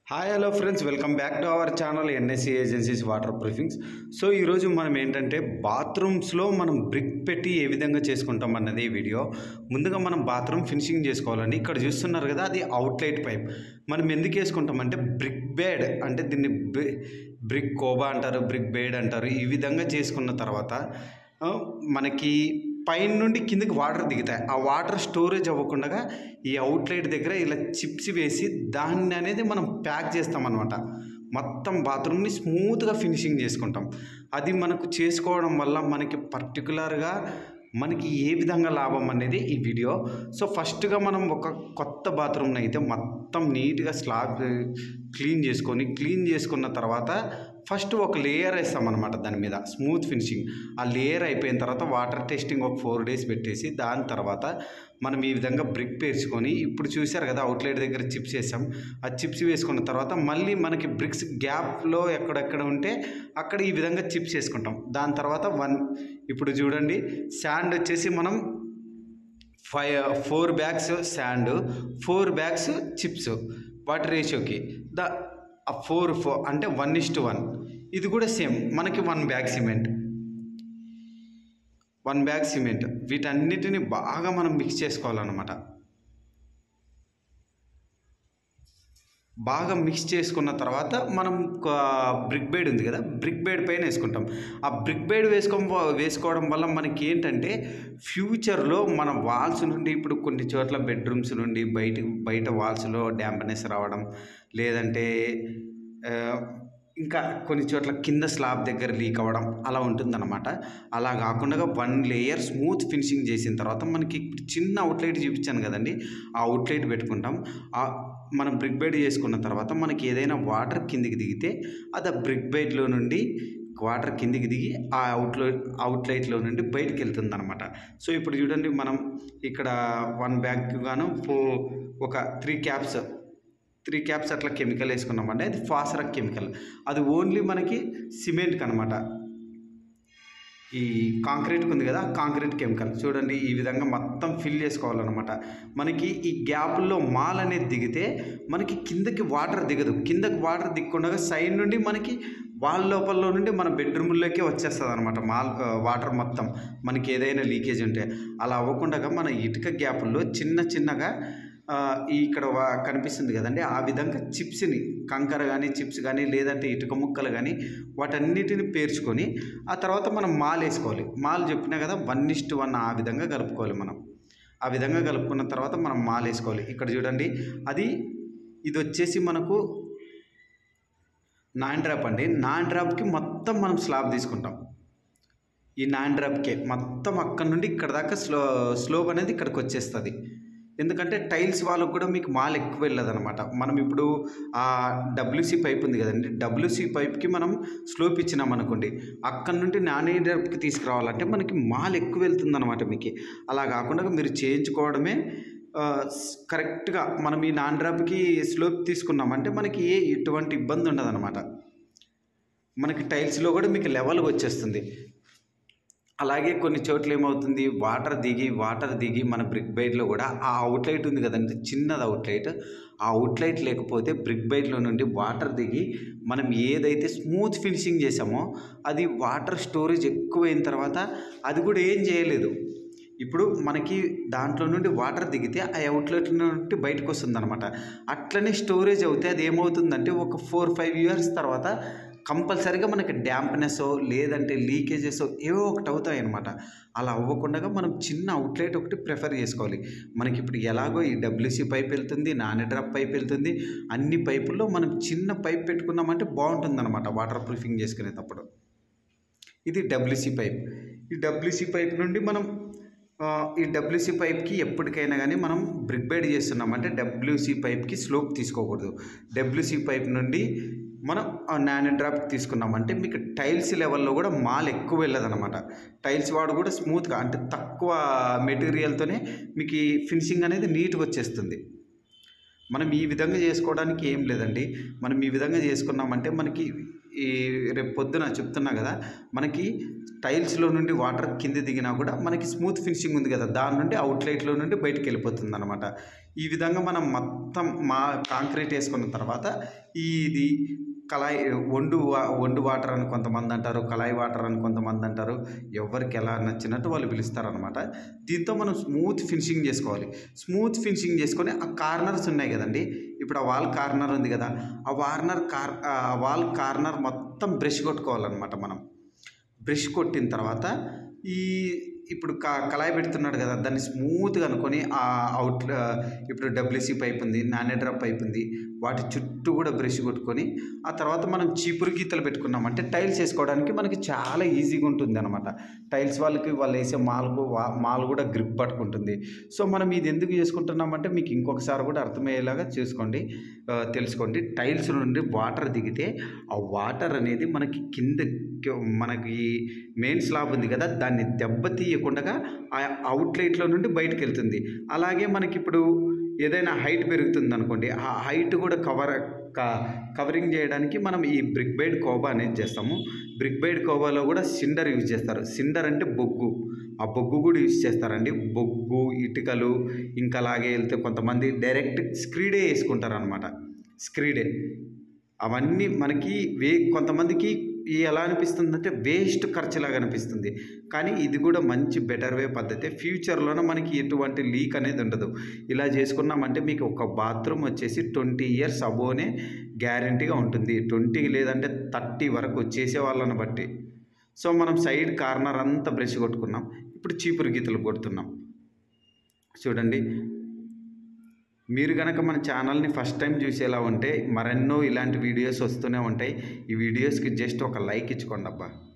hi hello friends welcome back to our channel NSC agencies water proofings so ఈరోజు మనం ఏంటంటే బాత్రూమ్స్లో మనం brick పెట్టి ఏ విధంగా చేసుకుంటాం అన్నది ఈ వీడియో ముందుగా మనం బాత్రూమ్ ఫినిషింగ్ చేసుకోవాలండి ఇక్కడ చూస్తున్నారు కదా అది అవుట్లెట్ పైప్ మనం ఎందుకు వేసుకుంటామంటే బ్రిక్ బేడ్ అంటే దీన్ని బ్రి- బ్రిక్ కోబా అంటారు బ్రిక్ బేడ్ అంటారు ఈ విధంగా చేసుకున్న తర్వాత ఆ, మనకి పైన నుండి కిందకి వాటర్ దిగుతాయి ఆ వాటర్ స్టోరేజ్ అవ్వకుండా ఈ అవుట్లెట్ దగ్గర ఇలా చిప్స్ వేసి దాన్ని అనేది మనం ప్యాక్ చేస్తాం అనమాట మొత్తం బాత్రూమ్ని స్మూత్గా ఫినిషింగ్ చేసుకుంటాం అది మనకు చేసుకోవడం వల్ల మనకి పర్టికులర్గా మనకి ఏ విధంగా లాభం అనేది ఈ వీడియో సో ఫస్ట్గా మనం ఒక కొత్త బాత్రూమ్ని అయితే మొత్తం నీట్గా స్లాబ్ క్లీన్ చేసుకొని క్లీన్ చేసుకున్న తర్వాత ఫస్ట్ ఒక లేయర్ వేస్తాం అనమాట దాని మీద స్మూత్ ఫినిషింగ్ ఆ లేయర్ అయిపోయిన తర్వాత వాటర్ టెస్టింగ్ ఒక ఫోర్ డేస్ పెట్టేసి దాని తర్వాత మనం ఈ విధంగా బ్రిక్ పేర్చుకొని ఇప్పుడు చూశారు కదా అవుట్లెట్ దగ్గర చిప్స్ వేసాం ఆ చిప్స్ వేసుకున్న తర్వాత మళ్ళీ మనకి బ్రిక్స్ గ్యాప్లో ఎక్కడెక్కడ ఉంటే అక్కడ ఈ విధంగా చిప్స్ వేసుకుంటాం దాని తర్వాత వన్ ఇప్పుడు చూడండి శాండ్ వచ్చేసి మనం five four bags sand four bags chips వాటి రేషియోకి ద ఫోర్ ఫోర్ అంటే వన్ ఇస్ టు వన్ ఇది కూడా సేమ్ మనకి one bag cement one bag cement వీటన్నిటిని బాగా మనం మిక్స్ చేసుకోవాలన్నమాట బాగా మిక్స్ చేసుకున్న తర్వాత మనం బ్రిక్ బేడ్ ఉంది కదా బ్రిక్ బేడ్ పైన వేసుకుంటాం ఆ బ్రిక్ బేడ్ వేసుకో వేసుకోవడం వల్ల మనకి ఏంటంటే ఫ్యూచర్లో మన వాల్స్ నుండి ఇప్పుడు కొన్ని చోట్ల బెడ్రూమ్స్ నుండి బయట బయట వాల్స్లో డ్యాంపనెస్ రావడం లేదంటే ఆ, ఇంకా కొన్ని చోట్ల కింద స్లాబ్ దగ్గర లీక్ అవ్వడం అలా ఉంటుందన్నమాట అలా కాకుండా వన్ లేయర్ స్మూత్ ఫినిషింగ్ చేసిన తర్వాత మనకి చిన్న అవుట్లైట్ చూపించాను కదండి ఆ అవుట్లైట్ పెట్టుకుంటాం ఆ మనం బ్రిక్ బెడ్ చేసుకున్న తర్వాత మనకి ఏదైనా వాటర్ కిందికి దిగితే అది ఆ బ్రిక్ బెడ్లో నుండి వాటర్ కిందికి దిగి ఆ అవుట్లో అవుట్లైట్లో నుండి బయటికి వెళ్తుంది అనమాట సో ఇప్పుడు చూడండి మనం ఇక్కడ వన్ బ్యాగ్ గాను ఫో ఒక త్రీ క్యాప్స్ త్రీ క్యాప్స్ అట్లా కెమికల్ వేసుకున్నామంటే అది ఫాస్రక్ కెమికల్ అది ఓన్లీ మనకి సిమెంట్కి అనమాట ఈ కాంక్రీట్కి ఉంది కదా కాంక్రీట్ కెమికల్ చూడండి ఈ విధంగా మొత్తం ఫిల్ చేసుకోవాలన్నమాట మనకి ఈ గ్యాప్లో మాల్ అనేది దిగితే మనకి కిందకి వాటర్ దిగదు కిందకి వాటర్ దిగకుండా సైడ్ నుండి మనకి వాల్ లోపల నుండి మన బెడ్రూమ్లోకే వచ్చేస్తుంది అనమాట మాల్ ఆ, వాటర్ మొత్తం మనకి ఏదైనా లీకేజ్ ఉంటే అలా అవ్వకుండా మన ఇటుక గ్యాపుల్లో చిన్న చిన్నగా ఆ, ఈ ఇక్కడ వా- కనిపిస్తుంది కదండి ఆ విధంగా చిప్స్ని కంకర కానీ చిప్స్ కానీ లేదంటే ఇటుక ముక్కలు కానీ వాటన్నిటిని పేర్చుకొని ఆ తర్వాత మనం మాల్ వేసుకోవాలి మాల్ చెప్పినా కదా వన్ ఇస్ట్ వన్ ఆ విధంగా కలుపుకోవాలి మనం ఆ విధంగా కలుపుకున్న తర్వాత మనం మాల్ వేసుకోవాలి ఇక్కడ చూడండి అది ఇది వచ్చేసి మనకు నాన్ డ్రాప్ అండి నాన్ డ్రాప్కి మొత్తం మనం స్లాబ్ తీసుకుంటాం ఈ నాన్ డ్రాప్కే మొత్తం అక్కడ నుండి ఇక్కడ దాకా స్లో స్లోప్ అనేది ఇక్కడికి వచ్చేస్తుంది ఎందుకంటే టైల్స్ వాళ్ళకు కూడా మీకు మాల్ ఎక్కువ వెళ్ళదు అనమాట మనం ఇప్పుడు ఆ డబ్ల్యూసీ పైప్ ఉంది కదండి డబ్ల్యూసీ పైప్కి మనం స్లోప్ ఇచ్చినాం అనుకోండి అక్కడ నుండి నాన్ డ్రాప్కి తీసుకురావాలంటే మనకి మాల్ ఎక్కువ వెళ్తుంది అనమాట మీకు అలా కాకుండా మీరు చేయించుకోవడమే ఆ, స్- కరెక్ట్గా మనం ఈ నాన్ డ్రాప్కి స్లోప్ తీసుకున్నామంటే మనకి ఏ ఎటువంటి ఇబ్బంది ఉండదు మనకి టైల్స్లో కూడా మీకు లెవెల్గా వచ్చేస్తుంది అలాగే కొన్ని చోట్ల ఏమవుతుంది వాటర్ దిగి వాటర్ దిగి మన బ్రిక్ బైట్లో కూడా ఆ అవుట్లైట్ ఉంది కదండి చిన్నది అవుట్లైట్ ఆ అవుట్లైట్ లేకపోతే బ్రిక్ బైట్లో నుండి వాటర్ దిగి మనం ఏదైతే స్మూత్ ఫినిషింగ్ చేసామో అది వాటర్ స్టోరేజ్ ఎక్కువైన తర్వాత అది కూడా ఏం చేయలేదు ఇప్పుడు మనకి దాంట్లో నుండి వాటర్ దిగితే ఆ అవుట్లెట్ నుండి బయటకు వస్తుంది అనమాట అట్లనే స్టోరేజ్ అవుతే అది ఏమవుతుందంటే ఒక ఫోర్ ఫైవ్ ఇయర్స్ తర్వాత కంపల్సరీగా మనకి డ్యాంప్నెస్ లేదంటే లీకేజెస్ ఏవో ఒకటి అవుతాయి అనమాట అలా అవ్వకుండా మనం చిన్న అవుట్లెట్ ఒకటి ప్రిఫర్ చేసుకోవాలి మనకి ఇప్పుడు ఎలాగో ఈ డబ్ల్యూసీ పైప్ వెళ్తుంది నాన్ డ్రాప్ పైప్ వెళ్తుంది అన్ని పైపుల్లో మనం చిన్న పైప్ పెట్టుకున్నామంటే బాగుంటుంది అనమాట వాటర్ ప్రూఫింగ్ చేసుకునేటప్పుడు ఇది డబ్ల్యూసీ పైప్ ఈ డబ్ల్యూసీ పైప్ నుండి మనం ఆ, ఈ డబ్ల్యూసీ పైప్కి ఎప్పటికైనా కానీ మనం బ్రిక్ బైడ్ చేస్తున్నామంటే డబ్ల్యూసీ పైప్కి స్లోప్ తీసుకోకూడదు డబ్ల్యూసీ పైప్ నుండి మనం నాన్ డ్రాప్ తీసుకున్నామంటే మీకు టైల్స్ లెవెల్లో కూడా మాల్ ఎక్కువ వెళ్ళదన్నమాట టైల్స్ వాడు కూడా స్మూత్గా అంటే తక్కువ మెటీరియల్తోనే మీకు ఈ ఫినిషింగ్ అనేది నీట్గా వచ్చేస్తుంది మనం ఈ విధంగా చేసుకోవడానికి ఏం లేదండి మనం ఈ విధంగా చేసుకున్నామంటే మనకి ఈ రేపు పొద్దున చెప్తున్నా కదా మనకి టైల్స్లో నుండి వాటర్ కింద దిగినా కూడా మనకి స్మూత్ ఫినిషింగ్ ఉంది కదా దాని నుండి అవుట్లెట్లో నుండి బయటికి వెళ్ళిపోతుంది అనమాట ఈ విధంగా మనం మొత్తం మా కాంక్రీట్ వేసుకున్న తర్వాత ఇది కళాయి వండు వా- వండు వాటర్ అని కొంతమంది అంటారు కళాయి వాటర్ అని కొంతమంది అంటారు ఎవరికి ఎలా నచ్చినట్టు వాళ్ళు పిలుస్తారనమాట దీంతో మనం స్మూత్ ఫినిషింగ్ చేసుకోవాలి స్మూత్ ఫినిషింగ్ చేసుకొని ఆ కార్నర్స్ ఉన్నాయి కదండి ఇప్పుడు ఆ వాల్ కార్నర్ ఉంది కదా ఆ వార్నర్ కార్ ఆ వాల్ కార్నర్ మొత్తం బ్రష్ కొట్టుకోవాలన్నమాట మనం బ్రష్ కొట్టిన తర్వాత ఈ ఇప్పుడు క కళాయి పెడుతున్నాడు కదా దాన్ని స్మూత్గా అనుకొని ఆ అవుట్ ఇప్పుడు డబ్ల్యూసీ పైప్ ఉంది నానే డ్రాప్ పైప్ ఉంది వాటి చుట్టూ కూడా బ్రష్ కొట్టుకొని ఆ తర్వాత మనం చీపురు గీతలు పెట్టుకున్నాం అంటే టైల్స్ వేసుకోవడానికి మనకి చాలా ఈజీగా ఉంటుంది అనమాట టైల్స్ వాళ్ళకి వాళ్ళు వేసే మాల్కు వా మాల్ కూడా గ్రిప్ పట్టుకుంటుంది సో మనం ఇది ఎందుకు చేసుకుంటున్నామంటే మీకు ఇంకొకసారి కూడా అర్థమయ్యేలాగా చేసుకోండి ఆ, తెలుసుకోండి టైల్స్ నుండి వాటర్ దిగితే ఆ వాటర్ అనేది మనకి కింద మనకి మెయిన్ స్లాబ్ ఉంది కదా దాన్ని దెబ్బతీయకుండా ఆ అవుట్లెట్లో నుండి బయటకు వెళ్తుంది అలాగే మనకి ఇప్పుడు ఏదైనా హైట్ పెరుగుతుంది అనుకోండి ఆ హైట్ కూడా కవర్ కవరింగ్ చేయడానికి మనం ఈ బ్రిక్ బైడ్ కోబా అనేది చేస్తాము బ్రిక్ బైడ్ కోబాలో కూడా సిండర్ యూజ్ చేస్తారు సిండర్ అంటే బొగ్గు ఆ బొగ్గు కూడా యూజ్ చేస్తారండి బొగ్గు ఇటుకలు ఇంకా అలాగే వెళ్తే కొంతమంది డైరెక్ట్ స్క్రీడే వేసుకుంటారు అనమాట స్క్రీడే అవన్నీ మనకి వే కొంతమందికి ఈ ఎలా అనిపిస్తుంది అంటే వేస్ట్ ఖర్చులాగా అనిపిస్తుంది కానీ ఇది కూడా మంచి బెటర్ వే పద్ధతి ఫ్యూచర్లోనే మనకి ఎటువంటి లీక్ అనేది ఉండదు ఇలా చేసుకున్నామంటే మీకు ఒక బాత్రూమ్ వచ్చేసి ట్వంటీ ఇయర్స్ అబోనే గ్యారంటీగా ఉంటుంది ట్వంటీ లేదంటే థర్టీ వరకు చేసే వాళ్ళని బట్టి సో మనం సైడ్ కార్నర్ అంతా బ్రష్ కొట్టుకున్నాం ఇప్పుడు చీపురు గీతలు కొడుతున్నాం చూడండి మీరు కనుక మన ఛానల్ని ఫస్ట్ టైం చూసేలా ఉంటే మరెన్నో ఇలాంటి వీడియోస్ వస్తూనే ఉంటాయి ఈ వీడియోస్కి జస్ట్ ఒక లైక్ ఇచ్చుకోండి అబ్బా